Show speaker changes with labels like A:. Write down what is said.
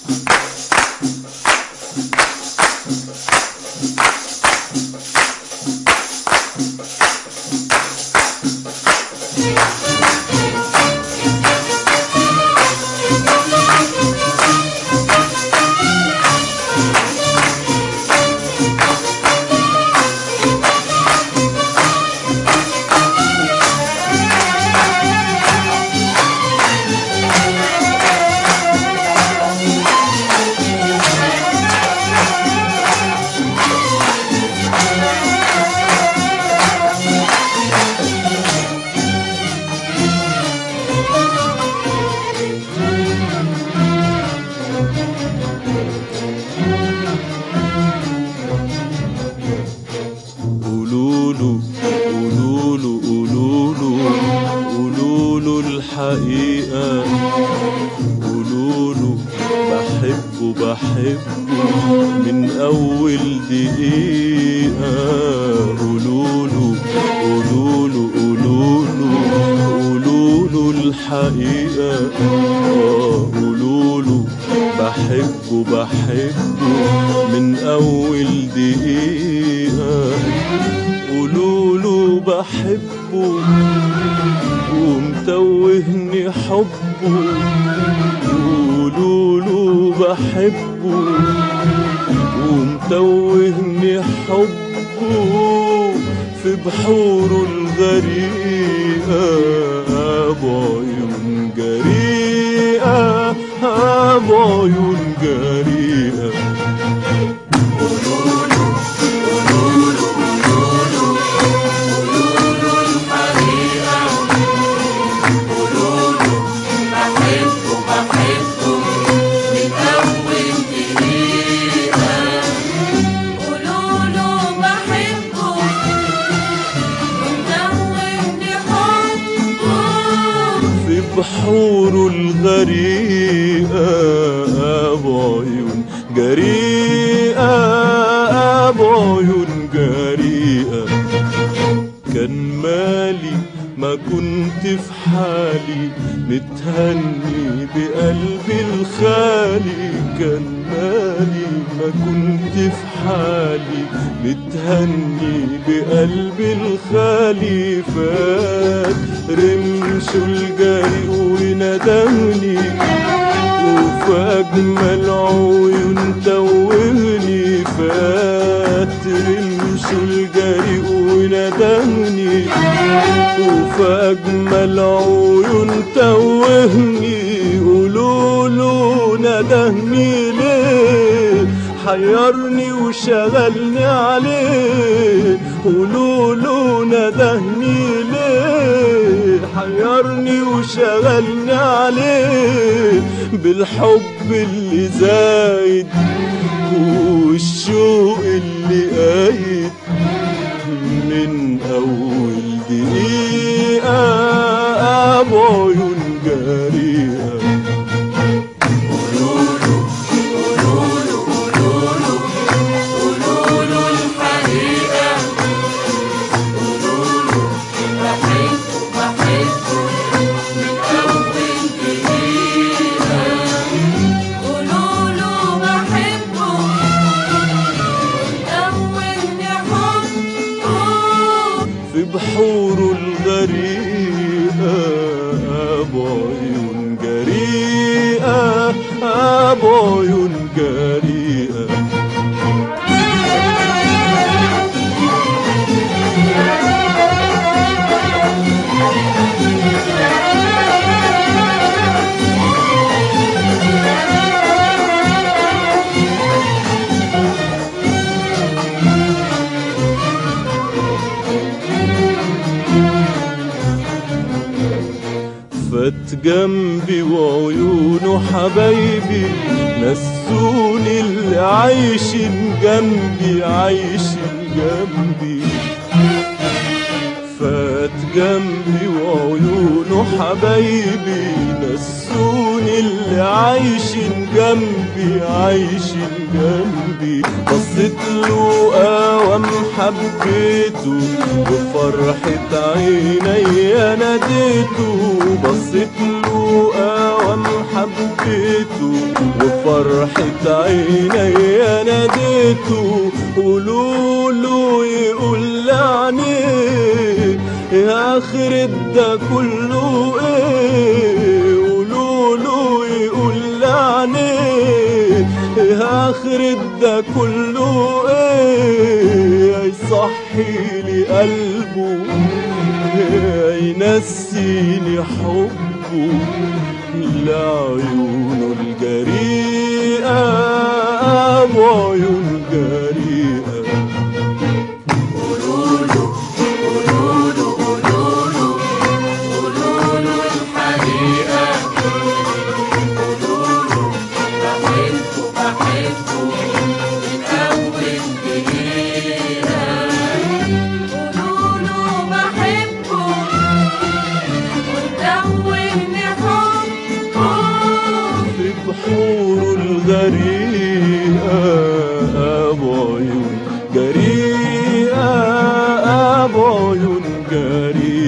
A: قولوله قولوله قولوله قولوله الحقيقة قولوله بحبه بحبه من أول دقيقة قولوله قولوله قولوله قولوله الحقيقة آه قولوله بحبه بحبه من أول دقيقة قولوله بحبه ومتوهني حبه قولوله بحبه ومتوهني حبه في بحوره الغريقة بعيون جريئة بعيون جريئة
B: قولوله بحبه ومدوبني حبه
A: في بحوره الغريقة بعيون جريئة بعيون جريئة كان مالي ما كنت في حالي متهني بقلبي الخالي كان مالي ما كنت في حالي متهني بقلبي الخالي فات رمشه الجري وندهني وفي أجمل عيون توهني فات رمشه الجري وندهني وفي أجمل عيون توهني قولوله ندهني ليه حيرني وشغلني عليه قولوله ندهني ليه حيرني وشغلني عليه بالحب اللي زايد والشوق اللي قايد من أول دقيقة بعيون جريئة
B: قولوله الحقيقة قولوله بحبه بحبه من أول دقيقة قولوله بحبه مدوبني حبه
A: في بحوره الغريقة بعيون جريئة بعيون جريئة فات جنبي وعيونه حبايبي نسوني اللي عايشين جنبي عايشين جنبي فات جنبي وعيونه حبايبي نسوني اللي عايشين جنبي عايشين جنبي بصيت له قوام حبيته بفرحة عيني ناديته بصيت له قوام حبيته وفرحة عيني ناديته قولوا له يقول لعنيه يا آخر ده كله ايه قولوا له يقول لعنيه يا آخر ده كله ايه يصحي لي قلبه ينسيني حبه لعيونه الجريئة أبو عيون جريئة
B: قولوله قولوله قولوله قولوله الحقيقة قولوله بحبه بحبه من أول دقيقة قولوله بحبه وتدوني حبه
A: في بحور الغريقة أبو عيون جريئة أبو عيون جريئة